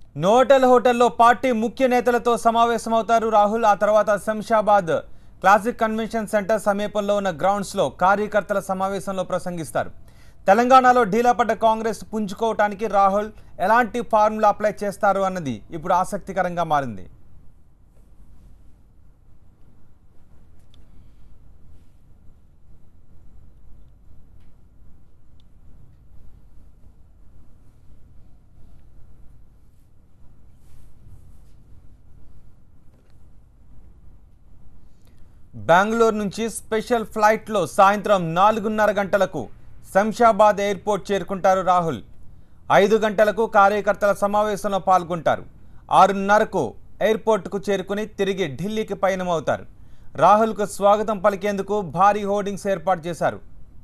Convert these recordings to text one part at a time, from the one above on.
నోటల్ హోటల్లో పార్టీ ముఖ్య నేతలతో సమావేశమవుతారు రాహుల్ ఆ తర్వాత శంషాబాద్ క్లాసిక్ కన్వెన్షన్ సెంటర్ సమీపంలో ఉన్న గ్రౌండ్స్లో కార్యకర్తల సమావేశంలో ప్రసంగిస్తారు తెలంగాణలో ఢీలాపడ్డ కాంగ్రెస్ పుంజుకోవటానికి రాహుల్ ఎలాంటి ఫార్ములా అప్లై చేస్తారు అన్నది ఇప్పుడు ఆసక్తికరంగా మారింది బెంగళూరు నుంచి స్పెషల్ ఫ్లైట్లో సాయంత్రం నాలుగున్నర గంటలకు శంషాబాద్ ఎయిర్పోర్ట్ చేరుకుంటారు రాహుల్ ఐదు గంటలకు కార్యకర్తల సమావేశంలో పాల్గొంటారు ఆరున్నరకు ఎయిర్పోర్ట్కు చేరుకుని తిరిగి ఢిల్లీకి పయనమవుతారు రాహుల్కు స్వాగతం పలికేందుకు భారీ హోర్డింగ్స్ ఏర్పాటు చేశారు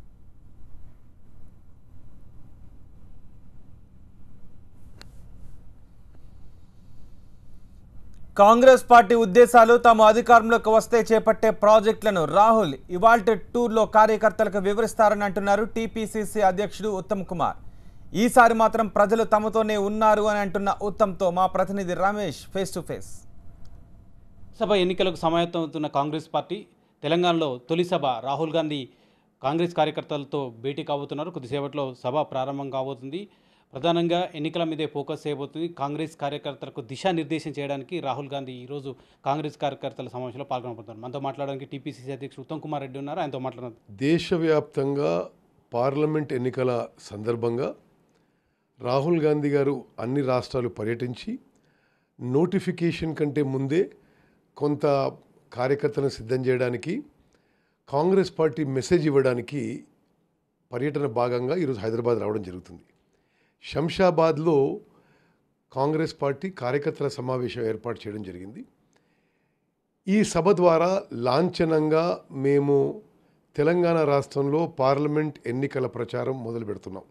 కాంగ్రెస్ పార్టీ ఉద్దేశాలు తాము అధికారంలోకి వస్తే చేపట్టే ప్రాజెక్టులను రాహుల్ ఇవాల్టి టూర్లో కార్యకర్తలకు వివరిస్తారని అంటున్నారు టీపీసీసీ అధ్యక్షుడు ఉత్తమ్ కుమార్ ఈసారి మాత్రం ప్రజలు తమతోనే ఉన్నారు అని అంటున్న ఉత్తమ్తో మా ప్రతినిధి రమేష్ ఫేస్ టు ఫేస్ సభ ఎన్నికలకు సమాయత్తమవుతున్న కాంగ్రెస్ పార్టీ తెలంగాణలో తొలి సభ రాహుల్ గాంధీ కాంగ్రెస్ కార్యకర్తలతో భేటీ కాబోతున్నారు కొద్దిసేపట్లో సభ ప్రారంభం కాబోతుంది ప్రధానంగా ఎన్నికల మీదే ఫోకస్ చేయబోతుంది కాంగ్రెస్ కార్యకర్తలకు దిశానిర్దేశం చేయడానికి రాహుల్ గాంధీ ఈరోజు కాంగ్రెస్ కార్యకర్తల సమావేశంలో పాల్గొనబోతున్నారు మనతో మాట్లాడడానికి టీపీసీసీ అధ్యక్షుడు ఉత్తమ్ కుమార్ రెడ్డి ఉన్నారు ఆయనతో మాట్లాడుతున్నారు దేశవ్యాప్తంగా పార్లమెంట్ ఎన్నికల సందర్భంగా రాహుల్ గాంధీ గారు అన్ని రాష్ట్రాలు పర్యటించి నోటిఫికేషన్ కంటే ముందే కొంత కార్యకర్తలను సిద్ధం చేయడానికి కాంగ్రెస్ పార్టీ మెసేజ్ ఇవ్వడానికి పర్యటన భాగంగా ఈరోజు హైదరాబాద్ రావడం జరుగుతుంది శంషాబాద్లో కాంగ్రెస్ పార్టీ కార్యకర్తల సమావేశం ఏర్పాటు చేయడం జరిగింది ఈ సభ ద్వారా లాంఛనంగా మేము తెలంగాణ రాష్ట్రంలో పార్లమెంట్ ఎన్నికల ప్రచారం మొదలు పెడుతున్నాం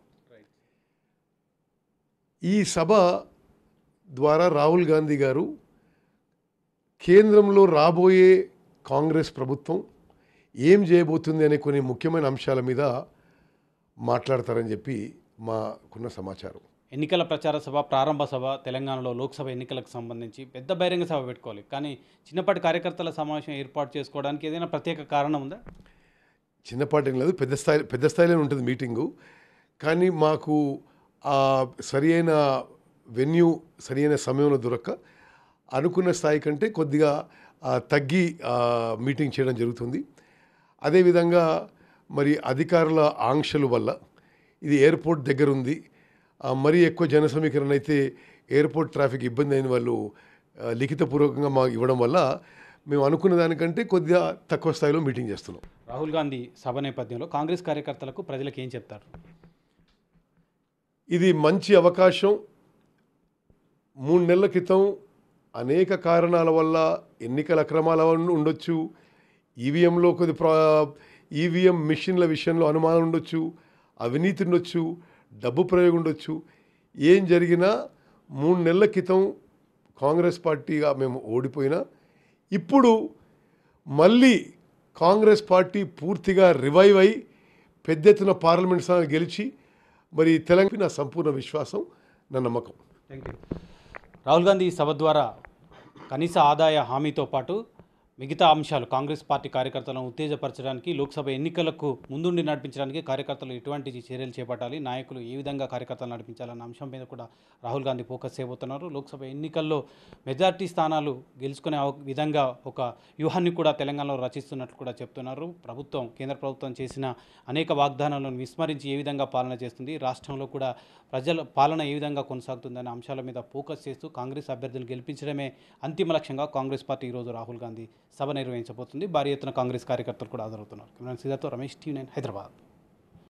ఈ సభ ద్వారా రాహుల్ గాంధీ గారు కేంద్రంలో రాబోయే కాంగ్రెస్ ప్రభుత్వం ఏం చేయబోతుంది అనే కొన్ని ముఖ్యమైన అంశాల మీద మాట్లాడతారని చెప్పి మాకున్న సమాచారం ఎన్నికల ప్రచార సభ ప్రారంభ సభ తెలంగాణలో లోక్సభ ఎన్నికలకు సంబంధించి పెద్ద బహిరంగ సభ పెట్టుకోవాలి కానీ చిన్నపాటి కార్యకర్తల సమావేశం ఏర్పాటు చేసుకోవడానికి ఏదైనా ప్రత్యేక కారణం ఉందా చిన్నపాటి ఏం లేదు పెద్ద స్థాయి పెద్ద స్థాయిలోనే ఉంటుంది మీటింగు కానీ మాకు ఆ సరి అయిన వెన్యూ సరి అయిన సమయంలో దొరక్క అనుకున్న స్థాయి కంటే కొద్దిగా ఆ, తగ్గి ఆ, మీటింగ్ చేయడం జరుగుతుంది అదేవిధంగా మరి అధికారుల ఆంక్షల వల్ల ఇది ఎయిర్పోర్ట్ దగ్గర ఉంది ఆ, మరీ ఎక్కువ జన సమీకరణ అయితే ఎయిర్పోర్ట్ ట్రాఫిక్ ఇబ్బంది అయిన వాళ్ళు ఆ, లిఖితపూర్వకంగా మాకు ఇవ్వడం వల్ల మేము అనుకున్న దానికంటే కొద్దిగా తక్కువ స్థాయిలో మీటింగ్ చేస్తున్నాం రాహుల్ గాంధీ సభ నేపథ్యంలో కాంగ్రెస్ కార్యకర్తలకు ప్రజలకు ఏం చెప్తారు ఇది మంచి అవకాశం మూడు నెలల క్రితం అనేక కారణాల వల్ల ఎన్నికల అక్రమాల వల్ల ఉండొచ్చు ఈవీఎంలో కొద్ది ప్రా ఈవీఎం మిషన్ల విషయంలో అనుమానం ఉండొచ్చు అవినీతి ఉండొచ్చు డబ్బు ప్రయోగం ఉండొచ్చు ఏం జరిగినా మూడు నెలల క్రితం కాంగ్రెస్ పార్టీగా మేము ఓడిపోయినా ఇప్పుడు మళ్ళీ కాంగ్రెస్ పార్టీ పూర్తిగా రివైవ్ అయి పెద్ద ఎత్తున పార్లమెంట్ స్థానాలు గెలిచి మరి తెలంగాణ నా సంపూర్ణ విశ్వాసం నా నమ్మకం థ్యాంక్ యూ రాహుల్ గాంధీ సభ ద్వారా కనీస ఆదాయ హామీతో పాటు మిగతా అంశాలు కాంగ్రెస్ పార్టీ కార్యకర్తలను ఉత్తేజపరచడానికి లోక్సభ ఎన్నికలకు ముందుండి నడిపించడానికి కార్యకర్తలు ఎటువంటి చర్యలు చేపట్టాలి నాయకులు ఏ విధంగా కార్యకర్తలు నడిపించాలన్న అంశం మీద కూడా రాహుల్ గాంధీ ఫోకస్ చేయబోతున్నారు లోక్సభ ఎన్నికల్లో మెజార్టీ స్థానాలు గెలుచుకునే అవ- విధంగా ఒక వ్యూహాన్ని కూడా తెలంగాణలో రచిస్తున్నట్లు కూడా చెప్తున్నారు ప్రభుత్వం కేంద్ర ప్రభుత్వం చేసిన అనేక వాగ్దానాలను విస్మరించి ఏ విధంగా పాలన చేస్తుంది రాష్ట్రంలో కూడా ప్రజల పాలన ఏ విధంగా కొనసాగుతుందనే అంశాల మీద ఫోకస్ చేస్తూ కాంగ్రెస్ అభ్యర్థులు గెలిపించడమే అంతిమ లక్ష్యంగా కాంగ్రెస్ పార్టీ ఈరోజు రాహుల్ గాంధీ సభ నిర్వహించబోతుంది భారీ ఎత్తున కాంగ్రెస్ కార్యకర్తలు కూడా హాజరవుతున్నారు కెమెరా సీదాతో రమేష్ టీ నైన్ హైదరాబాద్